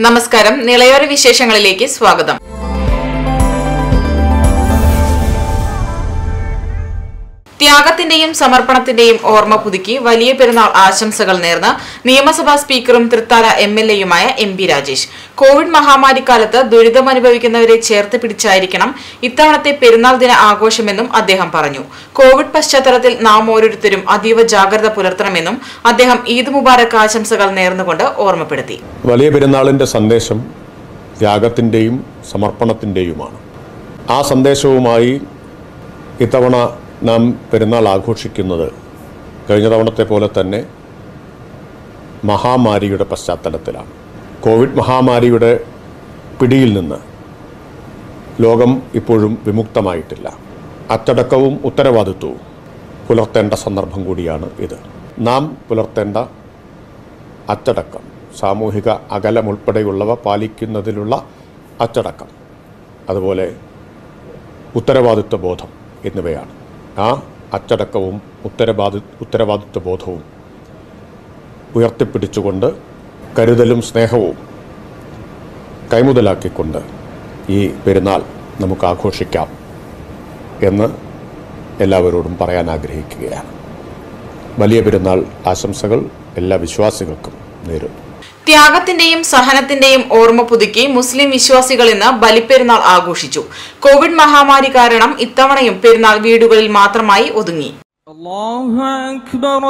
നമസ്കാരം നിളയോര വിശേഷങ്ങളിലേക്ക് സ്വാഗതം ത്യാഗത്തിന്റെയും സമർപ്പണത്തിന്റെയും ഓർമ്മ പുതുക്കി വലിയ പെരുന്നാൾ ആശംസകൾ നേർന്ന് നിയമസഭാ സ്പീക്കറും തൃത്താല എം എൽ എയുമായ എം പി രാജേഷ് കോവിഡ് മഹാമാരിക്കാലത്ത് ദുരിതമനുഭവിക്കുന്നവരെ ചേർത്ത് പിടിച്ചായിരിക്കണം ഇത്തവണത്തെ പെരുന്നാൾ ദിന ആഘോഷമെന്നും അദ്ദേഹം പറഞ്ഞു കോവിഡ് പശ്ചാത്തലത്തിൽ നാം ഓരോരുത്തരും അതീവ ജാഗ്രത പുലർത്തണമെന്നും അദ്ദേഹം ഈദ് മുബാറക് ആശംസകൾ നേർന്നുകൊണ്ട് ഓർമ്മപ്പെടുത്തി വലിയ പെരുന്നാളിൻ്റെ സന്ദേശം ത്യാഗത്തിൻ്റെയും സമർപ്പണത്തിൻ്റെയുമാണ് ആ സന്ദേശവുമായി ഇത്തവണ നാം പെരുന്നാൾ ആഘോഷിക്കുന്നത് കഴിഞ്ഞ തവണത്തെ പോലെ തന്നെ മഹാമാരിയുടെ പശ്ചാത്തലത്തിലാണ് കോവിഡ് മഹാമാരിയുടെ പിടിയിൽ നിന്ന് ലോകം ഇപ്പോഴും വിമുക്തമായിട്ടില്ല അച്ചടക്കവും ഉത്തരവാദിത്വവും പുലർത്തേണ്ട സന്ദർഭം കൂടിയാണ് ഇത് നാം പുലർത്തേണ്ട അച്ചടക്കം സാമൂഹിക അകലം ഉൾപ്പെടെയുള്ളവ പാലിക്കുന്നതിലുള്ള അച്ചടക്കം അതുപോലെ ഉത്തരവാദിത്വ ബോധം എന്നിവയാണ് ആ അച്ചടക്കവും ഉത്തരവാദി ഉത്തരവാദിത്വ ബോധവും ഉയർത്തിപ്പിടിച്ചുകൊണ്ട് കരുതലും സ്നേഹവും കൈമുതലാക്കിക്കൊണ്ട് ഈ പെരുന്നാൾ നമുക്ക് ആഘോഷിക്കാം എന്ന് എല്ലാവരോടും പറയാൻ ആഗ്രഹിക്കുകയാണ് വലിയ പെരുന്നാൾ ആശംസകൾ എല്ലാ വിശ്വാസികൾക്കും നേരുന്നു ത്യാഗത്തിന്റെയും സഹനത്തിന്റെയും ഓർമ്മ പുതുക്കി മുസ്ലിം വിശ്വാസികൾ ഇന്ന് ബലിപ്പെരുന്നാൾ ആഘോഷിച്ചു കോവിഡ് മഹാമാരി കാരണം ഇത്തവണയും പെരുന്നാൾ വീടുകളിൽ മാത്രമായി ഒതുങ്ങി الله أكبر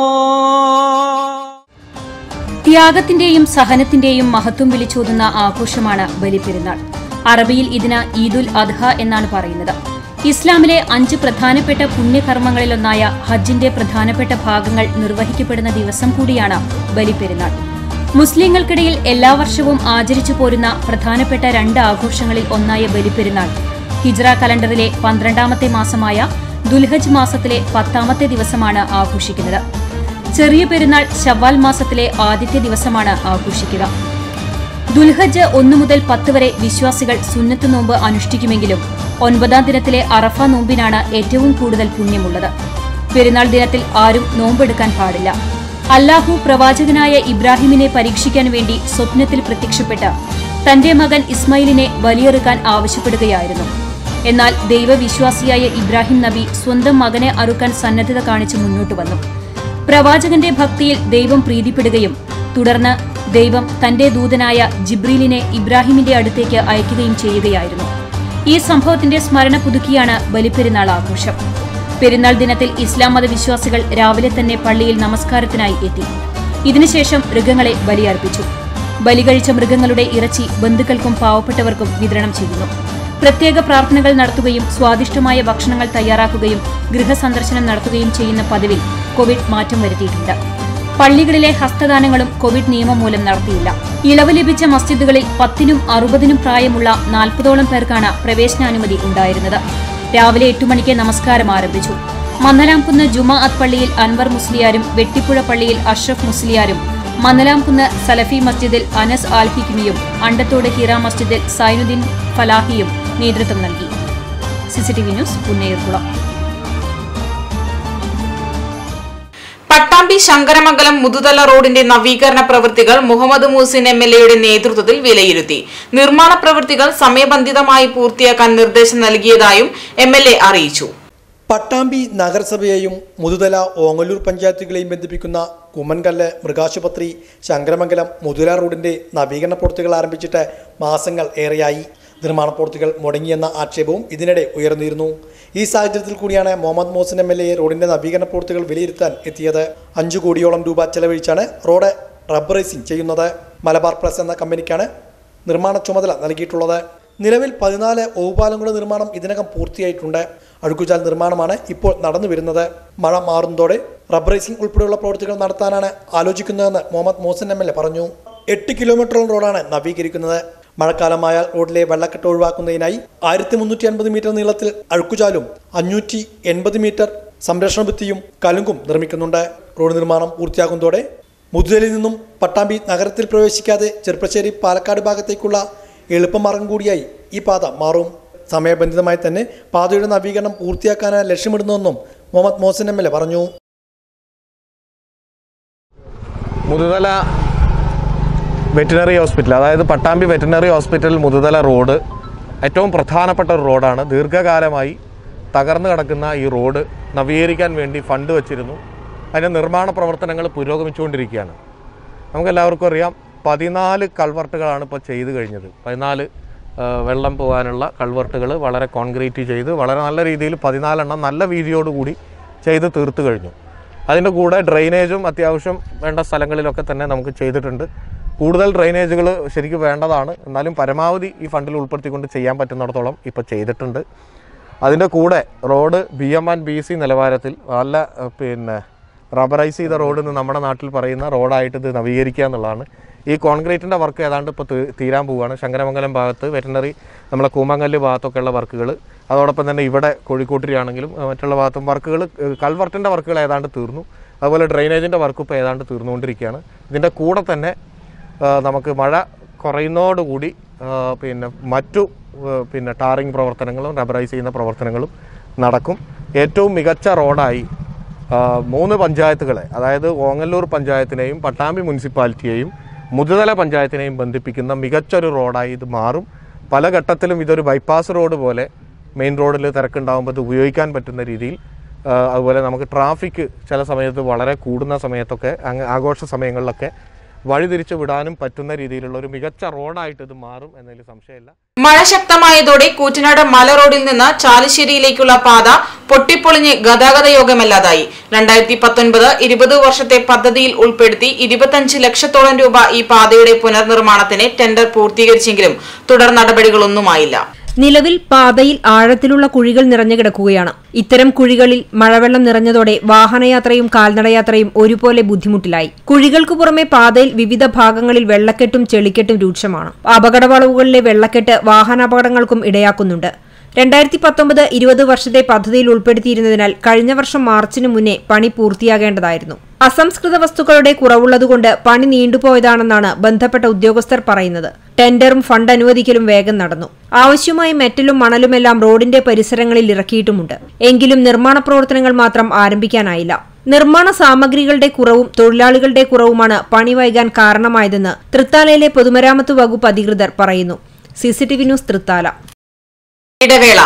الله ത്യാഗത്തിന്റെയും സഹനത്തിന്റെയും മഹത്വം വിളിച്ചോതുന്ന ആഘോഷമാണ് ബലിപ്പെരുന്നാൾ അറബിയിൽ ഇതിന് ഈദുൽ അദ്ഹ എന്നാണ് പറയുന്നത് ഇസ്ലാമിലെ അഞ്ച് പ്രധാനപ്പെട്ട പുണ്യകർമ്മങ്ങളിലൊന്നായ ഹജ്ജിന്റെ പ്രധാനപ്പെട്ട ഭാഗങ്ങൾ നിർവഹിക്കപ്പെടുന്ന ദിവസം കൂടിയാണ് ബലിപ്പെരുന്നാൾ മുസ്ലിങ്ങൾക്കിടയിൽ എല്ലാ വർഷവും ആചരിച്ചു പോരുന്ന പ്രധാനപ്പെട്ട രണ്ട് ആഘോഷങ്ങളിൽ ഒന്നായ ബലിപ്പെരുന്നാൾ ഹിജ്റ കലണ്ടറിലെ പന്ത്രണ്ടാമത്തെ മാസമായ ദുൽഹജ് മാസത്തിലെ പത്താമത്തെ ദിവസമാണ് ആഘോഷിക്കുന്നത് ചെറിയ പെരുന്നാൾ ശവ്വാൽ മാസത്തിലെ ആദ്യത്തെ ദിവസമാണ് ആഘോഷിക്കുക ദുൽഹജ് ഒന്നു മുതൽ പത്ത് വരെ വിശ്വാസികൾ സുന്നത്ത് നോമ്പ് അനുഷ്ഠിക്കുമെങ്കിലും ഒൻപതാം ദിനത്തിലെ അറഫ നോമ്പിനാണ് ഏറ്റവും കൂടുതൽ പുണ്യമുള്ളത് പെരുന്നാൾ ദിനത്തിൽ ആരും നോമ്പെടുക്കാൻ പാടില്ല അല്ലാഹു പ്രവാചകനായ ഇബ്രാഹിമിനെ പരീക്ഷിക്കാൻ വേണ്ടി സ്വപ്നത്തിൽ പ്രത്യക്ഷപ്പെട്ട് തന്റെ മകൻ ഇസ്മായിലിനെ ബലിയെറുക്കാൻ ആവശ്യപ്പെടുകയായിരുന്നു എന്നാൽ ദൈവവിശ്വാസിയായ ഇബ്രാഹിം നബി സ്വന്തം മകനെ അറുക്കാൻ സന്നദ്ധത കാണിച്ച് മുന്നോട്ട് വന്നു പ്രവാചകന്റെ ഭക്തിയിൽ ദൈവം പ്രീതിപ്പെടുകയും തുടർന്ന് ദൈവം തന്റെ ദൂതനായ ജിബ്രീലിനെ ഇബ്രാഹിമിന്റെ അടുത്തേക്ക് അയക്കുകയും ചെയ്യുകയായിരുന്നു ഈ സംഭവത്തിന്റെ സ്മരണ പുതുക്കിയാണ് ബലിപ്പെരുന്നാൾ ആഘോഷം പെരുന്നാൾ ദിനത്തിൽ ഇസ്ലാം മതവിശ്വാസികൾ രാവിലെ തന്നെ പള്ളിയിൽ നമസ്കാരത്തിനായി എത്തി ഇതിനുശേഷം മൃഗങ്ങളെ ബലിയർപ്പിച്ചു ബലി കഴിച്ച മൃഗങ്ങളുടെ ഇറച്ചി ബന്ധുക്കൾക്കും പാവപ്പെട്ടവർക്കും വിതരണം ചെയ്യുന്നു പ്രത്യേക പ്രാർത്ഥനകൾ നടത്തുകയും സ്വാദിഷ്ടമായ ഭക്ഷണങ്ങൾ തയ്യാറാക്കുകയും ഗൃഹസന്ദർശനം നടത്തുകയും ചെയ്യുന്ന പതിവിൽ കോവിഡ് മാറ്റം വരുത്തിയിട്ടുണ്ട് പള്ളികളിലെ ഹസ്തദാനങ്ങളും കോവിഡ് നിയമം മൂലം നടത്തിയില്ല ഇളവ് ലഭിച്ച മസ്ജിദുകളിൽ പത്തിനും അറുപതിനും പ്രായമുള്ള നാൽപ്പതോളം പേർക്കാണ് പ്രവേശനാനുമതി ഉണ്ടായിരുന്നത് രാവിലെ എട്ടു മണിക്ക് നമസ്കാരം ആരംഭിച്ചു മന്നലാംകുന്ന് ജുമാ അത്ത് പള്ളിയിൽ അൻവർ മുസ്ലിയാരും വെട്ടിപ്പുഴ പള്ളിയിൽ അഷ്റഫ് മുസ്ലിയാരും മന്നലാംകുന്ന് സലഫി മസ്ജിദിൽ അനസ് ആൽ ഹിക്മിയും അണ്ടത്തോട് ഹിറ മസ്ജിദിൽ സൈനുദ്ദീൻ ഫലാഹിയും നേതൃത്വം നൽകി സിസിടിവി ന്യൂസ് പുന്നയൂർകുളം പട്ടാമ്പി ശങ്കരമംഗലം മുതുതല റോഡിന്റെ നവീകരണ പ്രവൃത്തികൾ മുഹമ്മദ് മൂസിൻ എം എൽ എയുടെ നേതൃത്വത്തിൽ വിലയിരുത്തി നിർമ്മാണ പ്രവൃത്തികൾ സമയബന്ധിതമായി പൂർത്തിയാക്കാൻ നിർദ്ദേശം നൽകിയതായും എം എൽ എ അറിയിച്ചു പട്ടാമ്പി നഗരസഭയെയും മുതുതല ഓങ്ങല്ലൂർ പഞ്ചായത്തുകളെയും ബന്ധിപ്പിക്കുന്ന കുമ്മൻകല്ല് മൃഗാശുപത്രി ശങ്കരമംഗലം മുതുല റോഡിന്റെ നവീകരണ പ്രവൃത്തികൾ ആരംഭിച്ചിട്ട് മാസങ്ങൾ ഏറെയായി നിർമ്മാണ പ്രവൃത്തികൾ മുടങ്ങിയെന്ന ആക്ഷേപവും ഇതിനിടെ ഉയർന്നിരുന്നു ഈ സാഹചര്യത്തിൽ കൂടിയാണ് Muhammad Mohsin M L A റോഡിന്റെ നവീകരണ പ്രവൃത്തികൾ വിലയിരുത്താൻ എത്തിയത് അഞ്ചു കോടിയോളം രൂപ ചെലവഴിച്ചാണ് റോഡ് റബ്ബറൈസിംഗ് ചെയ്യുന്നത് മലബാർ പ്ലസ് എന്ന കമ്പനിക്കാണ് നിർമ്മാണ ചുമതല നൽകിയിട്ടുള്ളത് നിലവിൽ പതിനാല് ഓവുപാലങ്ങളുടെ നിർമ്മാണം ഇതിനകം പൂർത്തിയായിട്ടുണ്ട് അഴുക്കുചാൽ നിർമ്മാണമാണ് ഇപ്പോൾ നടന്നു വരുന്നത് മഴ മാറുന്നതോടെ റബ്ബറൈസിംഗ് ഉൾപ്പെടെയുള്ള പ്രവൃത്തികൾ നടത്താനാണ് ആലോചിക്കുന്നതെന്ന് Muhammad Mohsin M L A പറഞ്ഞു എട്ട് കിലോമീറ്ററോളം റോഡാണ് നവീകരിക്കുന്നത് മഴക്കാലമായാൽ റോഡിലെ വെള്ളക്കെട്ട് ഒഴിവാക്കുന്നതിനായി ആയിരത്തി മുന്നൂറ്റി അൻപത് മീറ്റർ നീളത്തിൽ അഴുക്കുചാലും അഞ്ഞൂറ്റി എൺപത് മീറ്റർ സംരക്ഷണ ഭിത്തിയും കലുങ്കും നിർമ്മിക്കുന്നുണ്ട് റോഡ് നിർമ്മാണം പൂർത്തിയാകുന്നതോടെ മുതുതലിൽ നിന്നും പട്ടാമ്പി നഗരത്തിൽ പ്രവേശിക്കാതെ ചെറുപ്പശ്ശേരി പാലക്കാട് ഭാഗത്തേക്കുള്ള എളുപ്പമാർഗം കൂടിയായി ഈ പാത മാറും സമയബന്ധിതമായി തന്നെ പാതയുടെ നവീകരണം പൂർത്തിയാക്കാനാണ് ലക്ഷ്യമിടുന്നതെന്നും Muhammad Mohsin M L A പറഞ്ഞു മുതുതല വെറ്റിനറി ഹോസ്പിറ്റൽ അതായത് Pattambi veterinary hospital Muthuthala road ഏറ്റവും പ്രധാനപ്പെട്ട ഒരു റോഡാണ് ദീർഘകാലമായി തകർന്നു കിടക്കുന്ന ഈ റോഡ് നവീകരിക്കാൻ വേണ്ടി ഫണ്ട് വച്ചിരുന്നു അതിൻ്റെ നിർമ്മാണ പ്രവർത്തനങ്ങൾ പുരോഗമിച്ചുകൊണ്ടിരിക്കുകയാണ് നമുക്കെല്ലാവർക്കും അറിയാം പതിനാല് കൾവർട്ടുകളാണ് ഇപ്പോൾ ചെയ്തു കഴിഞ്ഞത് പതിനാല് ആ, വെള്ളം പോകാനുള്ള കൾവർട്ടുകൾ വളരെ കോൺക്രീറ്റ് ചെയ്ത് വളരെ നല്ല രീതിയിൽ പതിനാലെണ്ണം നല്ല വീതിയോടുകൂടി ചെയ്ത് തീർത്ത് കഴിഞ്ഞു അതിൻ്റെ കൂടെ ഡ്രെയിനേജും അത്യാവശ്യം വേണ്ട സ്ഥലങ്ങളിലൊക്കെ തന്നെ നമുക്ക് ചെയ്തിട്ടുണ്ട് കൂടുതൽ ഡ്രെയിനേജുകൾ ശരിക്കും വേണ്ടതാണ് എന്നാലും പരമാവധി ഈ ഫണ്ടിൽ ഉൾപ്പെടുത്തിക്കൊണ്ട് ചെയ്യാൻ പറ്റുന്നിടത്തോളം ഇപ്പോൾ ചെയ്തിട്ടുണ്ട് അതിൻ്റെ കൂടെ road B M and B C നിലവാരത്തിൽ നല്ല ഏഹ്, പിന്നെ റബ്ബറൈസ് ചെയ്ത റോഡ് എന്ന് നമ്മുടെ നാട്ടിൽ പറയുന്ന റോഡായിട്ട് ഇത് നവീകരിക്കുക എന്നുള്ളതാണ് ഈ കോൺക്രീറ്റിൻ്റെ വർക്ക് ഏതാണ്ട് ഇപ്പോൾ തീ- തീരാൻ പോവുകയാണ് ശങ്കരമംഗലം ഭാഗത്ത് വെറ്റനറി നമ്മളെ കൂമങ്കല്ല് ഭാഗത്തൊക്കെയുള്ള വർക്കുകൾ അതോടൊപ്പം തന്നെ ഇവിടെ കോഴിക്കോട്ടിലാണെങ്കിലും ഏഹ്, മറ്റുള്ള ഭാഗത്തും വർക്കുകൾ കൽവർട്ടിൻ്റെ വർക്കുകൾ ഏതാണ്ട് തീർന്നു അതുപോലെ ഡ്രെയിനേജിൻ്റെ വർക്ക് ഇപ്പോൾ ഏതാണ്ട് തീർന്നുകൊണ്ടിരിക്കുകയാണ് ഇതിൻ്റെ കൂടെ തന്നെ ആ, നമുക്ക് മഴ കുറയുന്നതോടുകൂടി ആ, പിന്നെ മറ്റു ആ, പിന്നെ ടാറിങ് പ്രവർത്തനങ്ങളും റബ്ബറൈസ് ചെയ്യുന്ന പ്രവർത്തനങ്ങളും നടക്കും ഏറ്റവും മികച്ച റോഡായി ആ, മൂന്ന് പഞ്ചായത്തുകളെ അതായത് ഓങ്ങല്ലൂർ പഞ്ചായത്തിനെയും പട്ടാമ്പി മുനിസിപ്പാലിറ്റിയെയും മുതുതല പഞ്ചായത്തിനെയും ബന്ധിപ്പിക്കുന്ന മികച്ചൊരു റോഡായി ഇത് മാറും പല ഘട്ടത്തിലും ഇതൊരു ബൈപ്പാസ് റോഡ് പോലെ മെയിൻ റോഡിൽ തിരക്കുണ്ടാകുമ്പോൾ ഇത് ഉപയോഗിക്കാൻ പറ്റുന്ന രീതിയിൽ ആ, അതുപോലെ നമുക്ക് ട്രാഫിക് ചില സമയത്ത് വളരെ കൂടുന്ന സമയത്തൊക്കെ അങ്ങ് ആഘോഷ സമയങ്ങളിലൊക്കെ വഴിതിരിച്ചു വിടാനും പറ്റുന്ന രീതിയിലുള്ള ഒരു മികച്ച റോഡായിട്ട് ഇത് മാറും എന്നതിൽ സംശയമില്ല മഴ ശക്തമായതോടെ കൂറ്റനാട് മല റോഡിൽ നിന്ന് ചാലിശ്ശേരിയിലേക്കുള്ള പാത പൊട്ടിപ്പൊളിഞ്ഞ് ഗതാഗത യോഗമല്ലാതായി രണ്ടായിരത്തി പത്തൊൻപത് ഇരുപത് വർഷത്തെ പദ്ധതിയിൽ ഉൾപ്പെടുത്തി ഇരുപത്തഞ്ച് ലക്ഷത്തോളം രൂപ ഈ പാതയുടെ പുനർനിർമ്മാണത്തിന് ടെൻഡർ പൂർത്തീകരിച്ചെങ്കിലും തുടർ നടപടികളൊന്നുമായില്ല നിലവിൽ പാതയിൽ ആഴത്തിലുള്ള കുഴികൾ നിറഞ്ഞു കിടക്കുകയാണ് ഇത്തരം കുഴികളിൽ മഴവെള്ളം നിറഞ്ഞതോടെ വാഹനയാത്രയും കാൽനടയാത്രയും ഒരുപോലെ ബുദ്ധിമുട്ടിലായി കുഴികൾക്കു പുറമെ പാതയിൽ വിവിധ ഭാഗങ്ങളിൽ വെള്ളക്കെട്ടും ചെളിക്കെട്ടും രൂക്ഷമാണ് അപകടവളവുകളിലെ വെള്ളക്കെട്ട് വാഹനാപകടങ്ങൾക്കും ഇടയാക്കുന്നുണ്ട് രണ്ടായിരത്തി പത്തൊമ്പത് ഇരുപത് വർഷത്തെ പദ്ധതിയിൽ ഉൾപ്പെടുത്തിയിരുന്നതിനാൽ കഴിഞ്ഞ വർഷം മാർച്ചിന് മുന്നേ പണി പൂർത്തിയാകേണ്ടതായിരുന്നു അസംസ്കൃത വസ്തുക്കളുടെ കുറവുള്ളതുകൊണ്ട് പണി നീണ്ടുപോയതാണെന്നാണ് ബന്ധപ്പെട്ട ഉദ്യോഗസ്ഥർ പറയുന്നത് ടെൻഡറും ഫണ്ട് അനുവദിക്കലും വേഗം നടന്നു ആവശ്യമായ മെറ്റലും മണലുമെല്ലാം റോഡിന്റെ പരിസരങ്ങളിൽ ഇറക്കിയിട്ടുമുണ്ട് എങ്കിലും നിർമ്മാണ പ്രവർത്തനങ്ങൾ മാത്രം ആരംഭിക്കാനായില്ല നിർമ്മാണ സാമഗ്രികളുടെ കുറവും തൊഴിലാളികളുടെ കുറവുമാണ് പണി വൈകാൻ കാരണമായതെന്ന് തൃത്താലയിലെ പൊതുമരാമത്ത് വകുപ്പ് അധികൃതർ പറയുന്നു സിസിടിവി ന്യൂസ് തൃത്താല ഇടവേള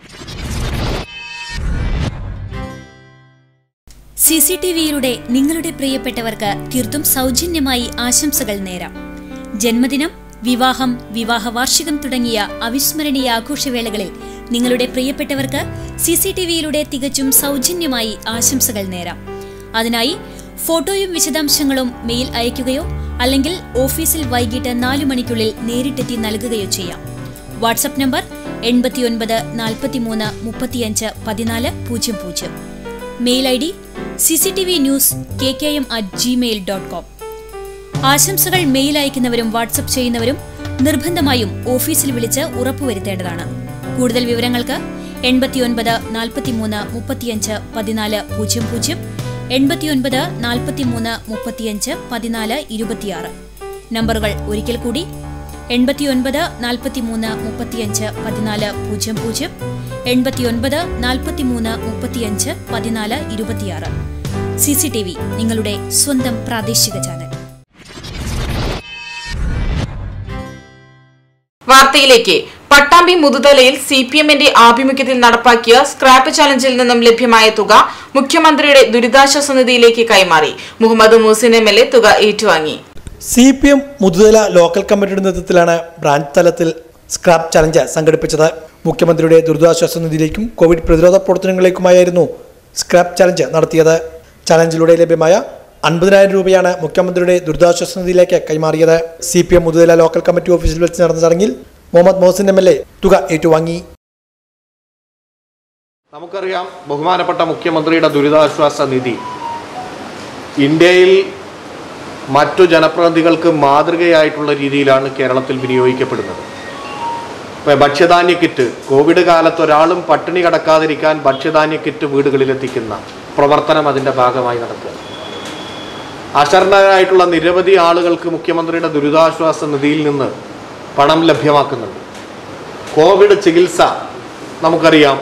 സി സി ടി വിയിലൂടെ നിങ്ങളുടെ പ്രിയപ്പെട്ടവർക്ക് തീർത്തും സൗജന്യമായി ആശംസകൾ നേരാം ജന്മദിനം വിവാഹം വിവാഹ വാർഷികം തുടങ്ങിയ അവിസ്മരണീയ ആഘോഷവേളകളിൽ നിങ്ങളുടെ പ്രിയപ്പെട്ടവർക്ക് സി സി ടി വിയിലൂടെ തികച്ചും സൗജന്യമായി ആശംസകൾ നേരാം അതിനായി ഫോട്ടോയും വിശദാംശങ്ങളും മെയിൽ അയയ്ക്കുകയോ അല്ലെങ്കിൽ ഓഫീസിൽ വൈകിട്ട് നാലു മണിക്കുള്ളിൽ നേരിട്ടെത്തി നൽകുകയോ ചെയ്യാം വാട്സപ്പ് നമ്പർ എൺപത്തിയൊൻപത് നാൽപ്പത്തിമൂന്ന് മുപ്പത്തിയഞ്ച് പതിനാല് പൂജ്യം പൂജ്യം mail I D C C T V news K K M at gmail dot com ആശംസകൾ മെയിൽ അയക്കുന്നവരും വാട്സപ്പ് ചെയ്യുന്നവരും നിർബന്ധമായും ഓഫീസിൽ വിളിച്ച് ഉറപ്പുവരുത്തേണ്ടതാണ് കൂടുതൽ വിവരങ്ങൾക്ക് എൺപത്തിയൊൻപത് നാൽപ്പത്തിമൂന്ന് മുപ്പത്തിയഞ്ച് പതിനാല് പൂജ്യം പൂജ്യം എൺപത്തിയൊൻപത് നാൽപ്പത്തിമൂന്ന് മുപ്പത്തിയഞ്ച് പതിനാല് ഇരുപത്തിയാറ് നമ്പറുകൾ ഒരിക്കൽ കൂടി എൺപത്തിയൊൻപത് നാൽപ്പത്തിമൂന്ന് മുപ്പത്തിയഞ്ച് പതിനാല് പൂജ്യം പൂജ്യം എൺപത്തിയൊൻപത് നാൽപ്പത്തിമൂന്ന് മുപ്പത്തിയഞ്ച് പതിനാല് ഇരുപത്തിയാറ് സി സി ടി വി നിങ്ങളുടെ സ്വന്തം പ്രാദേശിക ചാനൽ വാർത്തയിലേക്ക് പട്ടാമ്പി മുതുതലയിൽ സി പി എമ്മിന്റെ ആഭിമുഖ്യത്തിൽ നടപ്പാക്കിയ സ്ക്രാപ്പ് ചലഞ്ചിൽ നിന്നും ലഭ്യമായ തുക മുഖ്യമന്ത്രിയുടെ ദുരിതാശ്വാസ നിധിയിലേക്ക് കൈമാറി Muhammad Moosin M L A തുക ഏറ്റുവാങ്ങി C P M Muthuthala local കമ്മിറ്റിയുടെ നേതൃത്വത്തിലാണ് ബ്രാഞ്ച് തലത്തിൽ സ്ക്രാപ്പ് ചലഞ്ച് സംഘടിപ്പിച്ചത് മുഖ്യമന്ത്രിയുടെ ദുരിതാശ്വാസ നിധിയിലേക്കും കോവിഡ് പ്രതിരോധ പ്രവർത്തനങ്ങളിലേക്കുമായിരുന്നു സ്ക്രാപ്പ് ചലഞ്ച് നടത്തിയത് ചലഞ്ചിലൂടെ ലഭ്യമായ അൻപതിനായിരം രൂപയാണ് മുഖ്യമന്ത്രിയുടെ ദുരിതാശ്വാസ നിധിയിലേക്ക് കൈമാറിയത് C P M Muthuthala local committee ഓഫീസിൽ വെച്ച് നടന്ന ചടങ്ങിൽ Muhammad Mohsin M L A തുക ഏറ്റുവാങ്ങി നമുക്കറിയാം ബഹുമാനപ്പെട്ട മുഖ്യമന്ത്രിയുടെ ദുരിതാശ്വാസ നിധി ഇന്ത്യയിൽ മറ്റു ജനപ്രതിനിധികൾക്ക് മാതൃകയായിട്ടുള്ള രീതിയിലാണ് കേരളത്തിൽ വിനിയോഗിക്കപ്പെടുന്നത് ഇപ്പോൾ ഭക്ഷ്യധാന്യ കിറ്റ് കോവിഡ് കാലത്ത് ഒരാളും പട്ടിണി കിടക്കാതിരിക്കാൻ ഭക്ഷ്യധാന്യ കിറ്റ് വീടുകളിലെത്തിക്കുന്ന പ്രവർത്തനം അതിൻ്റെ ഭാഗമായി നടക്കുക അശരണരായിട്ടുള്ള നിരവധി ആളുകൾക്ക് മുഖ്യമന്ത്രിയുടെ ദുരിതാശ്വാസ നിധിയിൽ നിന്ന് പണം ലഭ്യമാക്കുന്നുണ്ട് കോവിഡ് ചികിത്സ നമുക്കറിയാം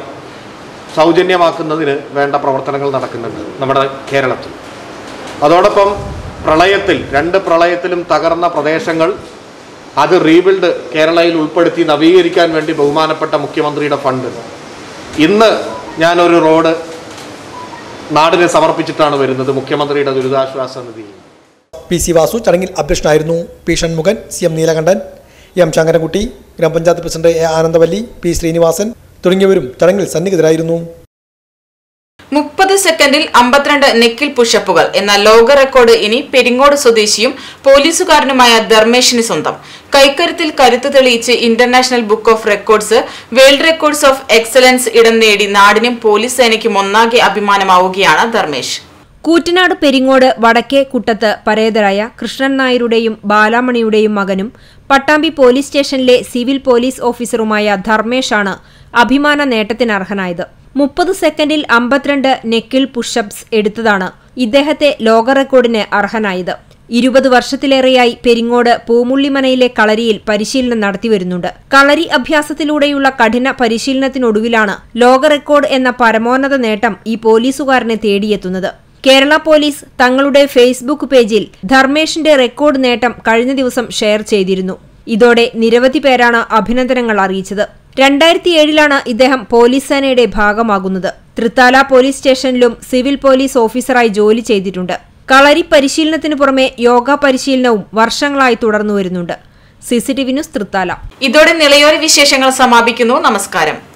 സൗജന്യമാക്കുന്നതിന് വേണ്ട പ്രവർത്തനങ്ങൾ നടക്കുന്നുണ്ട് നമ്മുടെ കേരളത്തിൽ അതോടൊപ്പം പ്രളയത്തിൽ രണ്ട് പ്രളയത്തിലും തകർന്ന പ്രദേശങ്ങൾ അത് റീബിൽഡ് കേരളയിൽ ഉൾപ്പെടുത്തി നവീകരിക്കാൻ വേണ്ടി ബഹുമാനപ്പെട്ട മുഖ്യമന്ത്രിയുടെ ഫണ്ട് ഇന്ന് ഞാനൊരു റോഡ് നാടിനെ സമർപ്പിച്ചിട്ടാണ് വരുന്നത് മുഖ്യമന്ത്രിയുടെ ദുരിതാശ്വാസ നിധിയിൽ പി സി വാസു ചടങ്ങിൽ അധ്യക്ഷനായിരുന്നു P Shanmukhan C M Neelakandan M Sankarankutty ഗ്രാമപഞ്ചായത്ത് president A Anandavalli P Srinivasan തുടങ്ങിയവരും ചടങ്ങിൽ സന്നിഹിതരായിരുന്നു മുപ്പത് സെക്കൻഡിൽ അമ്പത്തിരണ്ട് നെക്കിൽ പുഷപ്പുകൾ എന്ന ലോക റെക്കോർഡ് ഇനി പെരിങ്ങോട് സ്വദേശിയും പോലീസുകാരനുമായ ധർമ്മേഷിന് സ്വന്തം കൈക്കരുത്തിൽ കരുത്ത് തെളിയിച്ച് international book of records world records of excellence ഇടം നേടി നാടിനും പോലീസ് സേനയ്ക്കും ഒന്നാകെ അഭിമാനമാവുകയാണ് ധർമ്മേഷ് കൂറ്റനാട് പെരിങ്ങോട് വടക്കേ കുട്ടത്ത് പരേതരായ കൃഷ്ണൻ നായരുടെയും ബാലാമണിയുടെയും മകനും പട്ടാമ്പി പോലീസ് സ്റ്റേഷനിലെ സിവിൽ പോലീസ് ഓഫീസറുമായ ധർമ്മേഷാണ് അഭിമാന നേട്ടത്തിനർഹനായത് മുപ്പത് സെക്കൻഡിൽ അമ്പത്തിരണ്ട് നെക്കിൽ പുഷപ്സ് എടുത്തതാണ് ഇദ്ദേഹത്തെ ലോക റെക്കോർഡിന് അർഹനായത് ഇരുപത് വർഷത്തിലേറെയായി പെരിങ്ങോട് പൂമുള്ളിമനയിലെ കളരിയിൽ പരിശീലനം നടത്തിവരുന്നുണ്ട് കളരി അഭ്യാസത്തിലൂടെയുള്ള കഠിന പരിശീലനത്തിനൊടുവിലാണ് ലോക റെക്കോർഡ് എന്ന പരമോന്നത നേട്ടം ഈ പോലീസുകാരനെ തേടിയെത്തുന്നത് കേരള പോലീസ് തങ്ങളുടെ ഫേസ്ബുക്ക് പേജിൽ ധർമ്മേഷിന്റെ റെക്കോർഡ് നേട്ടം കഴിഞ്ഞ ദിവസം ഷെയർ ചെയ്തിരുന്നു ഇതോടെ നിരവധി പേരാണ് അഭിനന്ദനങ്ങൾ അറിയിച്ചത് രണ്ടായിരത്തി ഏഴിലാണ് ഇദ്ദേഹം പോലീസ് സേനയുടെ ഭാഗമാകുന്നത് തൃത്താല പോലീസ് സ്റ്റേഷനിലും സിവിൽ പോലീസ് ഓഫീസറായി ജോലി ചെയ്തിട്ടുണ്ട് കളരി പരിശീലനത്തിനു പുറമെ യോഗ പരിശീലനവും വർഷങ്ങളായി തുടർന്നു വരുന്നുണ്ട് സിസിടിവി ന്യൂസ് തൃത്താല ഇതോടെ നിളയോര വിശേഷങ്ങൾ സമാപിക്കുന്നു നമസ്കാരം